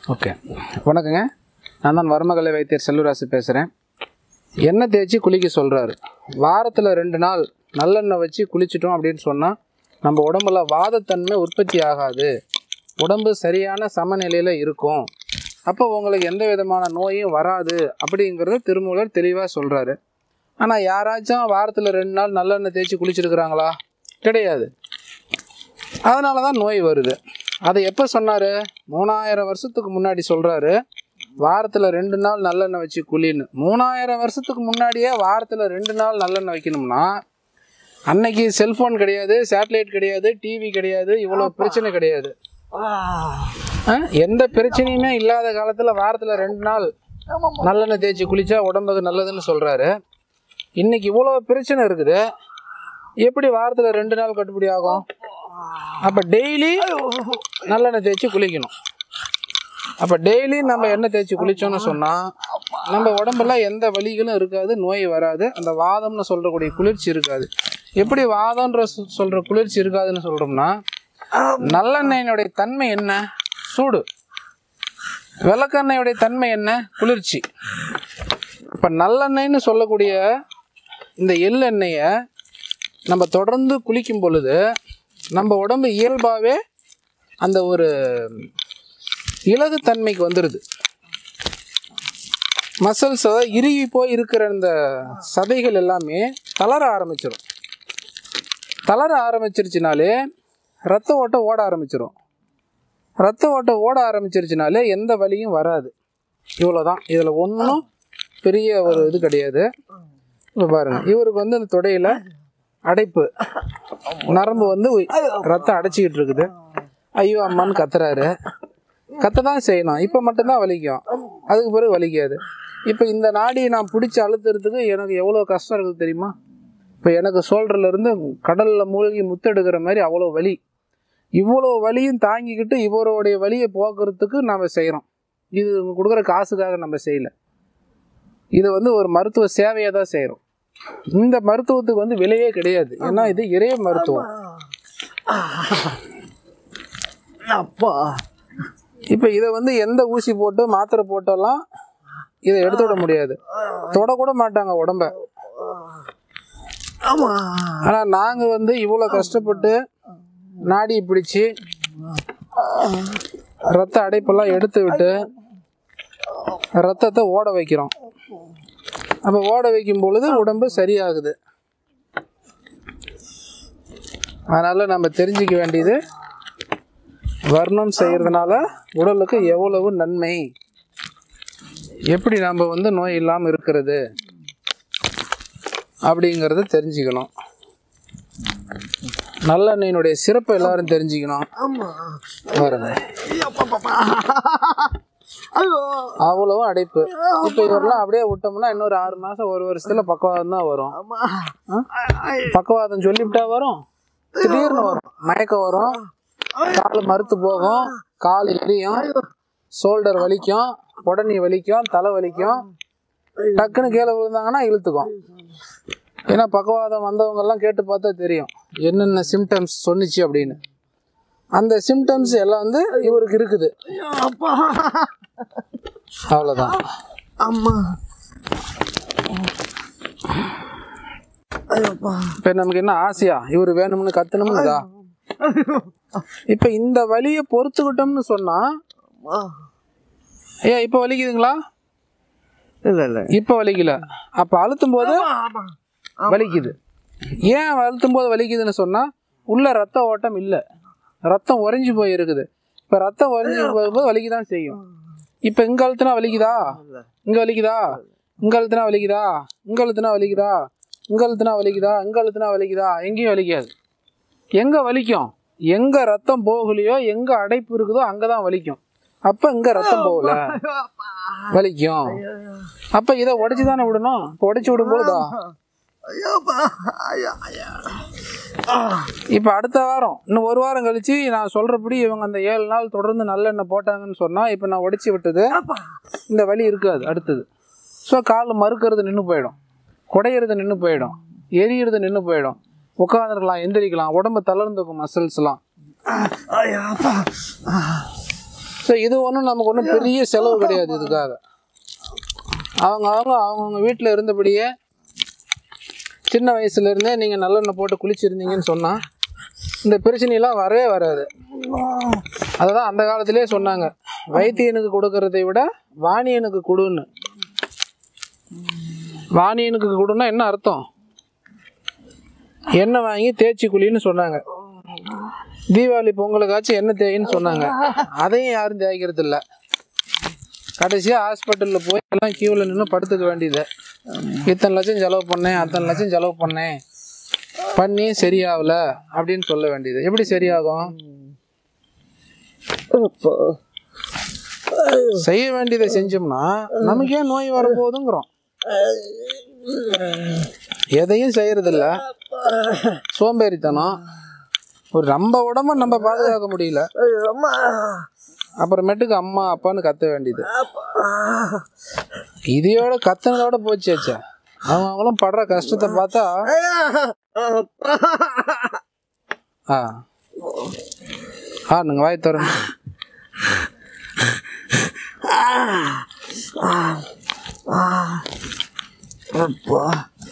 Okay வணக்கங்க நான் தான் மருமகலை வைத்தியர் செல்வராசு பேசுகிறேன் எண்ணெய் தேய்ச்சி குளிக்க சொல்கிறாரு வாரத்தில் ரெண்டு நாள் நல்லெண்ணெய் வச்சு குளிச்சிட்டோம் அப்படின்னு சொன்னால் நம்ம உடம்புல வாதத்தன்மை உற்பத்தி ஆகாது உடம்பு சரியான சமநிலையில் இருக்கும் அப்போ உங்களுக்கு எந்த விதமான நோயும் வராது அப்படிங்கிறத திருமூலர் தெளிவாக சொல்கிறாரு ஆனால் யாராச்சும் வாரத்தில் ரெண்டு நாள் நல்லெண்ணெய் தேய்ச்சி குளிச்சிருக்கிறாங்களா கிடையாது அதனால தான் நோய் வருது அதை எப்போ சொன்னார் மூணாயிரம் வருஷத்துக்கு முன்னாடி சொல்கிறாரு வாரத்தில் ரெண்டு நாள் நல்லெண்ணெய் வச்சு குளின்னு மூணாயிரம் வருஷத்துக்கு முன்னாடியே வாரத்தில் ரெண்டு நாள் நல்லெண்ணெய் வைக்கணும்னா அன்னைக்கு செல்ஃபோன் கிடையாது சேட்டலைட் கிடையாது டிவி கிடையாது இவ்வளோ பிரச்சனை கிடையாது ஆ, எந்த பிரச்சனையுமே இல்லாத காலத்தில் வாரத்தில் ரெண்டு நாள் நல்லெண்ணெய் தேய்ச்சி குளிச்சா உடம்புக்கு நல்லதுன்னு சொல்கிறாரு இன்னைக்கு இவ்வளோ பிரச்சனை இருக்குது எப்படி வாரத்தில் ரெண்டு நாள் கட்டுப்படி ஆகும் அப்போ டெய்லி நல்லெண்ணெய் தேய்ச்சி குளிக்கணும் அப்போ டெய்லி நம்ம எண்ணெய் தேய்ச்சி குளிச்சோம்னு சொன்னால் நம்ம உடம்புல எந்த வலிகளும் இருக்காது நோய் வராது அந்த வாதம்னு சொல்கிறக்கூடிய குளிர்ச்சி இருக்காது எப்படி வாதம்ன்ற சொ- சொல்ற குளிர்ச்சி இருக்காதுன்னு சொல்கிறோம்னா நல்லெண்ணெயினுடைய தன்மை என்ன சூடு விளக்கெண்ணெயுடைய தன்மை என்ன குளிர்ச்சி இப்போ நல்லெண்ணெய்ன்னு சொல்லக்கூடிய இந்த எள்ளெண்ணெயை நம்ம தொடர்ந்து குளிக்கும் பொழுது நம்ம உடம்பு இயல்பாகவே அந்த ஒரு இலகுத்தன்மைக்கு வந்துடுது மசில்ஸ் இறுகி போய் இருக்கிற இந்த சதைகள் எல்லாமே தளர ஆரம்பிச்சிடும் தளர ஆரம்பிச்சிருச்சுனாலே ரத்த ஓட்டம் ஓட ஆரம்பிச்சிடும் ரத்த ஓட்டம் ஓட ஆரம்பிச்சிருச்சுனாலே எந்த வலியும் வராது இவ்வளோதான் இதில் ஒன்றும் பெரிய ஒரு இது கிடையாது இப்போ பாருங்க இவருக்கு வந்து இந்த தொடையில அடைப்பு நரம்பு வந்து உய்- ரத்தம் அடைச்சிக்கிட்டு இருக்குது ஐயோ அம்மான்னு கத்துறாரு கத்த தான் செய்யணும் இப்போ மட்டும்தான் வலிக்கும் அதுக்கு பிறகு வலிக்காது இப்போ இந்த நாடியை நான் பிடிச்சி அழுத்துறதுக்கு எனக்கு எவ்வளோ கஷ்டம் இருக்குது தெரியுமா இப்போ எனக்கு shoulderல இருந்து கடலில் மூழ்கி முத்தெடுக்கிற மாதிரி அவ்வளோ வலி இவ்வளோ வலியும் தாங்கிக்கிட்டு இவருடைய வலியை போக்குறதுக்கு நம்ம செய்கிறோம் இது இவங்க கொடுக்குற காசுக்காக நம்ம செய்யல இது வந்து ஒரு மருத்துவ சேவையை தான் செய்கிறோம் இந்த மருத்துவத்துக்கு வந்து விலையே கிடையாது ஏன்னா இது இறைய மருத்துவம் அப்பா இப்போ இதை வந்து எந்த ஊசி போட்டு மாத்திரை போட்டெல்லாம் இதை எடுத்து விட முடியாது தொடக்கூட மாட்டாங்க உடம்ப ஆமா ஆனால் நாங்கள் வந்து இவ்வளோ கஷ்டப்பட்டு நாடியை பிடிச்சி ரத்த அடைப்பெல்லாம் எடுத்து விட்டு ரத்தத்தை ஓட வைக்கிறோம் அப்போ ஓட வைக்கும் பொழுது உடம்பு சரியாகுது அதனால் நம்ம தெரிஞ்சுக்க வேண்டியது வர்ணம் செய்கிறதுனால உடலுக்கு எவ்வளவு நன்மை எப்படி நம்ம வந்து நோய் இல்லாமல் இருக்கிறது அப்படிங்கிறத தெரிஞ்சுக்கணும் நல்லெண்ணெயினுடைய சிறப்பை எல்லாரும் தெரிஞ்சுக்கணும் ஆமா பாருங்க அப்பா ஐயோ அவ்வளவும் அடைப்பு இப்போ இவரெல்லாம் அப்படியே விட்டோம்னா இன்னொரு ஆறு மாசம் ஒரு வருஷத்துல பக்கவாதம் தான் வரும் ஆமா ஆ? பக்கவாதம் சொல்லிவிட்டா வரும் திடீர்னு வரும் மயக்கம் வரும் கால் மறுத்து போகும் கால் எரியும் ஷோல்டர் வலிக்கும் உடனே வலிக்கும் தலை வலிக்கும் டக்குன்னு கீழே விழுந்தாங்கன்னா இழுத்துக்கும் ஏன்னா பக்கவாதம் வந்தவங்க எல்லாம் கேட்டு பார்த்தா தெரியும் என்னென்ன சிம்டம்ஸ் சொன்னுச்சு அப்படின்னு அந்த சிம்டம்ஸ் எல்லாம் வந்து இவருக்கு இருக்குது அப்பா அவ்வளோதான் அம்மா ஐயோப்பா இப்போ நமக்கு என்ன ஆசையா இவர் வேணும்னு கத்தணும்னுதா இப்போ இந்த வலியை பொறுத்துக்கிட்டோம்னு சொன்னா அம்மா ஐயா இப்போ வலிக்குதுங்களா இல்ல இல்ல இப்போ வலிக்கல அப்போ அழுத்தும் போது ஆமா வலிக்குது ஏன் அழுத்தும் போது வலிக்குதுன்னு சொன்னா உள்ள ரத்த ஓட்டம் இல்லை ரத்தம் உறைஞ்சு போய் இருக்குது இப்போ ரத்தம் உறைஞ்சு போகும்போது வலிக்க தான் செய்யும் இப்போ இங்க அழுத்துனா வலிக்குதா இங்க வலிக்குதா இங்க அழுத்துனா வலிக்குதா இங்க அழுத்துனா வலிக்குதா இங்க அழுத்துனா வலிக்குதா இங்க அழுத்துனா வலிக்குதா எங்கேயும் வலிக்காது எங்க வலிக்கும் எங்க ரத்தம் போகலையோ எங்க அடைப்பு இருக்குதோ அங்கதான் வலிக்கும் அப்ப இங்க ரத்தம் போகல வலிக்கும் அப்ப இதை உடைச்சு தானே விடணும் இப்போ உடைச்சு விடும்போதுதா ஐயோப்பா ஐயா ஐயா இப்போ அடுத்த வாரம் இன்னும் ஒரு வாரம் கழிச்சு நான் சொல்றபடி இவங்க அந்த ஏழு நாள் தொடர்ந்து நல்லெண்ணெய் போட்டாங்கன்னு சொன்னா இப்போ நான் உடைச்சி விட்டது அப்பா இந்த வலி இருக்காது அடுத்தது ஸோ கால் மறுக்கிறது நின்று போயிடும் குடையிறது நின்று போயிடும் எரியறது நின்று போயிடும் உட்காந்துருக்கலாம் எந்திரிக்கலாம் உடம்பு தளர்ந்துக்கும் மசில்ஸ்லாம் ஐயாப்பா ஸோ ஸோ இது ஒன்றும் நமக்கு ஒன்றும் பெரிய செலவு கிடையாது இதுக்காக அவங்க அவங்க அவங்கவுங்க வீட்டில் இருந்தபடியே சின்ன வயசுலேருந்தே நீங்கள் நல்லெண்ணெய் போட்டு குளிச்சிருந்தீங்கன்னு சொன்னால் இந்த பிரச்சனையெல்லாம் வரவே வராது அதுதான் அந்த காலத்திலே சொன்னாங்க வைத்தியனுக்கு கொடுக்கறதை விட வாணியனுக்கு கொடுன்னு வாணியனுக்கு கொடுன்னா என்ன அர்த்தம் எண்ணெய் வாங்கி தேய்ச்சி குளின்னு சொன்னாங்க தீபாவளி பொங்கலுக்காச்சும் எண்ணெய் தேயின்னு சொன்னாங்க அதையும் யாரும் தேய்க்கிறது இல்லை கடைசியாக ஹாஸ்பிட்டலில் போய் எல்லாம் கியூவில் நின்று படுத்துக்க வேண்டியது இத்தனை லட்சம் செலவு பண்ணேன் அத்தனை லட்சம் செலவு பண்ணேன் பண்ணி சரியாகல அப்படின்னு சொல்ல வேண்டியது எப்படி சரியாகும் அப்பா செய்ய வேண்டியதை செஞ்சோம்னா நமக்கு ஏன் நோய் வரப்போகுதுங்கிறோம் எதையும் செய்யறதில்ல சோம்பேறித்தனம் ஒரு நம்ம உடம்ப நம்ம பாதுகாக்க முடியல அம்மா அப்புறமேட்டுக்கு அம்மா அப்பான்னு கத்த வேண்டியது இதையோட கத்துனதோட போச்சாச்சா அவங்க அவங்களும் படுற கஷ்டத்தை பார்த்தா ஆ ஆ நீங்கள் வாய் தரணும் அப்பா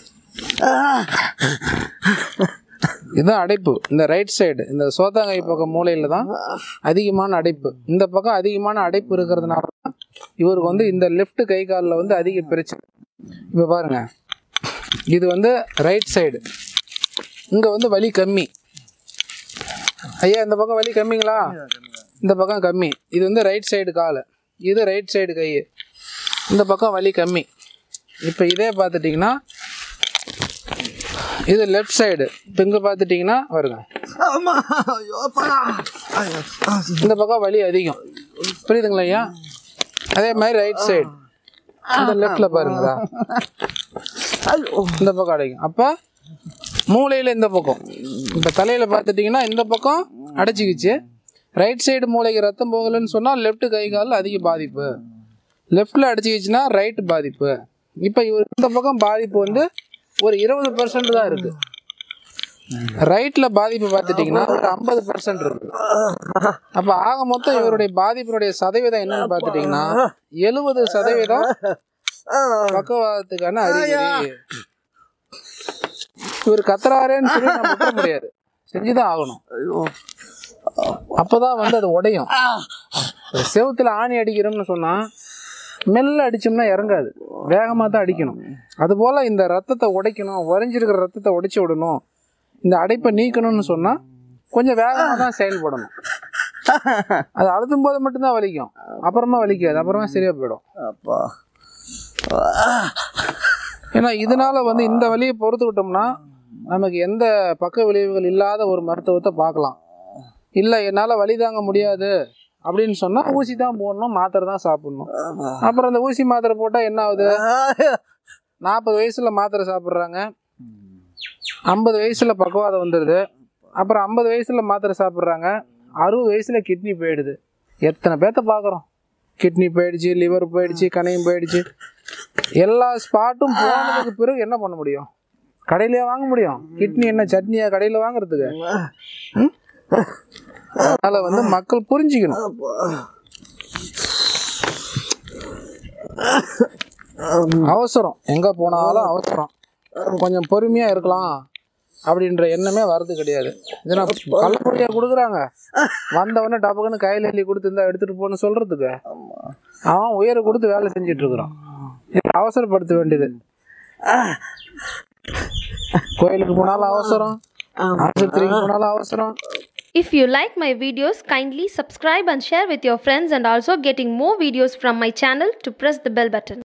இதுதான் அடைப்பு இந்த ரைட் சைடு இந்த சோத்தாங்கை பக்கம் மூலையில் தான் அதிகமான அடைப்பு இந்த பக்கம் அதிகமான அடைப்பு இருக்கிறதுனால தான் இவருக்கு வந்து இந்த லெஃப்ட் கை காலில் வந்து அதிக பிரச்சனை இப்போ பாருங்க இது வந்து ரைட் சைடு இங்கே வந்து வலி கம்மி ஐயா இந்த பக்கம் வலி கம்மிங்களா இந்த பக்கம் கம்மி இது வந்து ரைட் சைடு கால் இது ரைட் சைடு கை இந்த பக்கம் வலி கம்மி இப்போ இதே பார்த்துட்டிங்கன்னா இது லெஃப்ட் சைடு இப்போ இங்கே பார்த்துட்டிங்கன்னா வருங்க அம்மா ஐயோ அப்பா ஐயோ இந்த பக்கம் வலி அதிகம் புரியுதுங்களா ஐயா அதே மாதிரி ரைட் சைடு இந்த லெஃப்டில் பாருங்களா ஐயோ இந்த பக்கம் அடைக்கும் அப்போ மூளையில் இந்த பக்கம் இப்போ தலையில் பார்த்துட்டிங்கன்னா இந்த பக்கம் அடைச்சிக்கிச்சு ரைட் சைடு மூளைக்கு ரத்தம் போகலைன்னு சொன்னால் லெஃப்ட் கை காலில் அதிக பாதிப்பு லெஃப்டில் அடிச்சிக்கிச்சுன்னா ரைட் பாதிப்பு இப்போ இவர் இந்த பக்கம் பாதிப்பு வந்து ஒரு இருபது பர்சன்ட் தான் இருக்குது ரைட்டில் பாதிப்பு பார்த்துட்டிங்கன்னா ஒரு ஐம்பது பர்சன்ட் இருக்குது அப்போ ஆக மொத்தம் இவருடைய பாதிப்பினுடைய சதவீதம் என்னன்னு பார்த்துட்டிங்கன்னா எழுபது சதவீதம் பக்கவாதத்துக்கான அறிகுறி இவர் கத்துறாரேன்னு சொல்லி நம்ம விட்டுற முடியாது செஞ்சுதான் ஆகணும் ஐயோ அப்பதான் வந்து அது உடையும் இப்ப செவுத்துல ஆணி அடிக்கிறோம்னு சொன்னா மெல்ல அடிச்சோம்னா இறங்காது வேகமாக தான் அடிக்கணும் அதுபோல் இந்த ரத்தத்தை உடைக்கணும் வரைஞ்சிருக்கிற ரத்தத்தை உடைச்சி விடணும் இந்த அடைப்பை நீக்கணும்னு சொன்னா கொஞ்சம் வேகமாக தான் செயல்படணும் அது அழுத்தும் போது மட்டும்தான் வலிக்கும் அப்புறமா வலிக்காது அப்புறமா சரியா போயிடும் அப்பா ஏன்னா இதனால வந்து இந்த வலியை பொறுத்துக்கிட்டோம்னா நமக்கு எந்த பக்க விளைவுகள் இல்லாத ஒரு மருத்துவத்தை பார்க்கலாம் இல்லை என்னால் வலி தாங்க முடியாது அப்படின்னு சொன்னால் ஊசி தான் போடணும் மாத்திரை தான் சாப்பிடணும் அப்புறம் அந்த ஊசி மாத்திரை போட்டால் என்ன ஆகுது நாற்பது வயசில் மாத்திரை சாப்பிட்றாங்க ஐம்பது வயசில் பக்கவாதம் வந்துடுது அப்புறம் ஐம்பது வயசில் மாத்திரை சாப்பிட்றாங்க அறுபது வயசில் கிட்னி போயிடுது எத்தனை பேர்த்த பார்க்குறோம் கிட்னி போயிடுச்சு லிவர் போயிடுச்சு கணையும் போயிடுச்சு எல்லா ஸ்பாட்டும் போனதுக்கு பிறகு என்ன பண்ண முடியும் கடையிலே வாங்க முடியும் கிட்னி என்ன சட்னியா கடையில் வாங்குறதுக்கு ம்? அதனால வந்து மக்கள் புரிஞ்சுக்கணும் அவசரம் எங்கே போனாலும் அவசரம் கொஞ்சம் பொறுமையாக இருக்கலாம் அப்படின்ற எண்ணமே வர்றது கிடையாது இதுனா கள்ளப்பொடியாக கொடுக்குறாங்க வந்தவொடனே டபக்குன்னு கையில் எழுதி கொடுத்து இருந்தா எடுத்துகிட்டு போன்னு சொல்கிறதுக்கு அவன் உயரை கொடுத்து வேலை செஞ்சுட்டு இருக்கிறான் இதை அவசரப்படுத்த வேண்டியது கோயிலுக்கு போனாலும் அவசரம் ஆஸ்பத்திரிக்கு போனாலும் அவசரம் If you like my videos, kindly subscribe and share with your friends and also getting more videos from my channel to press the bell button.